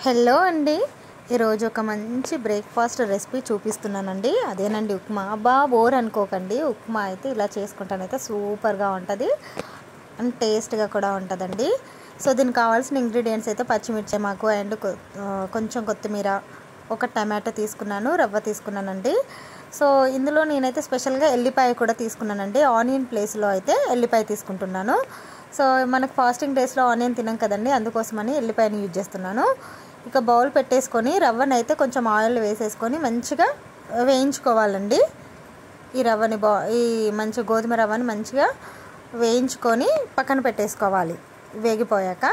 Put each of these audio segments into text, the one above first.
hello అండి ఈరోజు ఒక మంచి బ్రేక్ఫాస్ట్ రెసిపీ చూపిస్తున్నానండి అదేనండి ఉప్మా బా బోర్ అనుకోకండి ఉప్మా అయితే ఇలా చేసుకుంటానైతే సూపర్గా ఉంటుంది అండ్ టేస్ట్గా కూడా ఉంటుందండి సో దీనికి కావాల్సిన ఇంగ్రీడియంట్స్ అయితే పచ్చిమిర్చి మాకు అండ్ కొ- ఆ, కొంచెం కొత్తిమీర ఒక టమాటో తీసుకున్నాను రవ్వ తీసుకున్నానండి సో ఇందులో నేనైతే స్పెషల్గా ఎల్లిపాయ కూడా తీసుకున్నానండి ఆనియన్ ప్లేస్లో అయితే ఎల్లిపాయ తీసుకుంటున్నాను సో మనకు ఫాస్టింగ్ డేస్లో ఆనియన్ తినం కదండి అందుకోసమని ఎల్లిపాయని యూజ్ చేస్తున్నాను ఇక బౌల్ పెట్టేసుకొని రవ్వని అయితే కొంచెం ఆయిల్ వేసేసుకొని మంచిగా వేయించుకోవాలండి ఈ రవ్వని బా ఈ మంచి గోధుమ రవ్వని మంచిగా వేయించుకొని పక్కన పెట్టేసుకోవాలి వేగిపోయాక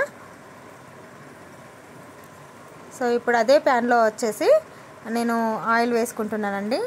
సో ఇప్పుడు అదే ప్యాన్లో వచ్చేసి నేను ఆయిల్ వేసుకుంటున్నానండి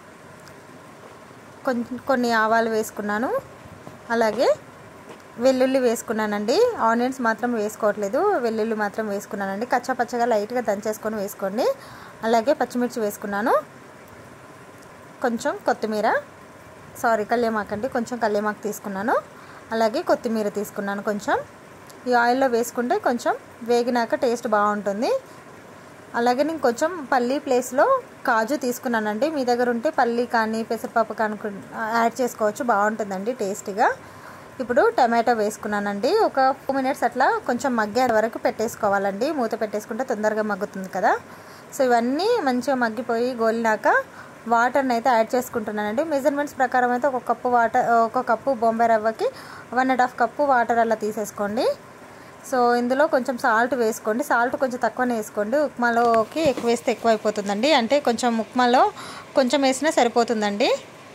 కొంచెం కొన్ని ఆవాలు వేసుకున్నాను అలాగే వెల్లుల్లి వేసుకున్నానండి ఆనియన్స్ మాత్రం వేసుకోవట్లేదు వెల్లుల్లి మాత్రం వేసుకున్నానండి కచ్చా పచ్చగా లైట్గా దంచేసుకొని వేసుకోండి అలాగే పచ్చిమిర్చి వేసుకున్నాను కొంచెం కొత్తిమీర సారీ కల్లేమాకండి కొంచెం కల్లేమాకు తీసుకున్నాను అలాగే కొత్తిమీర తీసుకున్నాను కొంచెం ఈ ఆయిల్లో వేసుకుంటే కొంచెం వేగినాక టేస్ట్ బాగుంటుంది అలాగే నేను కొంచెం పల్లీ ప్లేస్లో కాజు తీసుకున్నానండి మీ దగ్గర ఉంటే పల్లీ కానీ పెసరపప్పు కానీ యాడ్ చేసుకోవచ్చు బాగుంటుందండి టేస్టీగా ఇప్పుడు టమాటో వేసుకున్నానండి ఒక టూ మినిట్స్ అట్లా కొంచెం మగ్గే వరకు పెట్టేసుకోవాలండి మూత పెట్టేసుకుంటే తొందరగా మగ్గుతుంది కదా సో ఇవన్నీ మంచిగా మగ్గిపోయి గోలినాక వాటర్ని అయితే యాడ్ చేసుకుంటున్నానండి మెజర్మెంట్స్ ప్రకారం అయితే ఒక కప్పు వాటర్ ఒక కప్పు బొంబాయి రవ్వకి one and half cup water అలా తీసేసుకోండి సో ఇందులో కొంచెం సాల్ట్ వేసుకోండి సాల్ట్ కొంచెం తక్కువనే వేసుకోండి ఉప్మాలోకి ఎక్కువ వేస్తే ఎక్కువ అయిపోతుందండి అంటే కొంచెం ఉప్మాలో కొంచెం వేసినా సరిపోతుందండి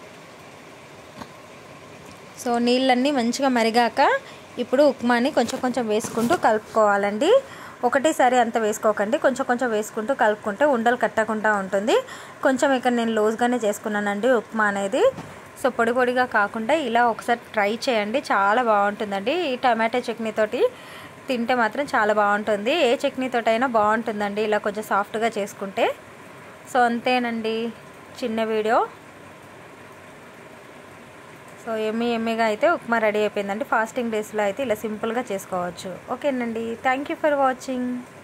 సో నీళ్ళన్నీ మంచిగా మరిగాక ఇప్పుడు ఉప్మాని కొంచెం కొంచెం వేసుకుంటూ కలుపుకోవాలండి ఒకటేసారి అంత వేసుకోకండి కొంచెం కొంచెం వేసుకుంటూ కలుపుకుంటే ఉండలు కట్టకుండా ఉంటుంది కొంచెం ఇక్కడ నేను లూజ్గానే చేసుకున్నానండి ఉప్మా అనేది సో పొడి పొడిగా కాకుండా ఇలా ఒకసారి ట్రై చేయండి చాలా బాగుంటుందండి ఈ టమాటా చట్నీతోటి తింటే మాత్రం చాలా బాగుంటుంది ఏ చట్నీతోటి అయినా బాగుంటుందండి ఇలా కొంచెం సాఫ్ట్గా చేసుకుంటే సో అంతేనండి చిన్న వీడియో సో ఎమ్మి ఎమ్మిగా అయితే ఉప్మా రెడీ అయిపోయిందండి ఫాస్టింగ్ డేస్లో అయితే ఇలా సింపుల్గా చేసుకోవచ్చు ఓకేనండి థ్యాంక్ యూ ఫర్ వాచింగ్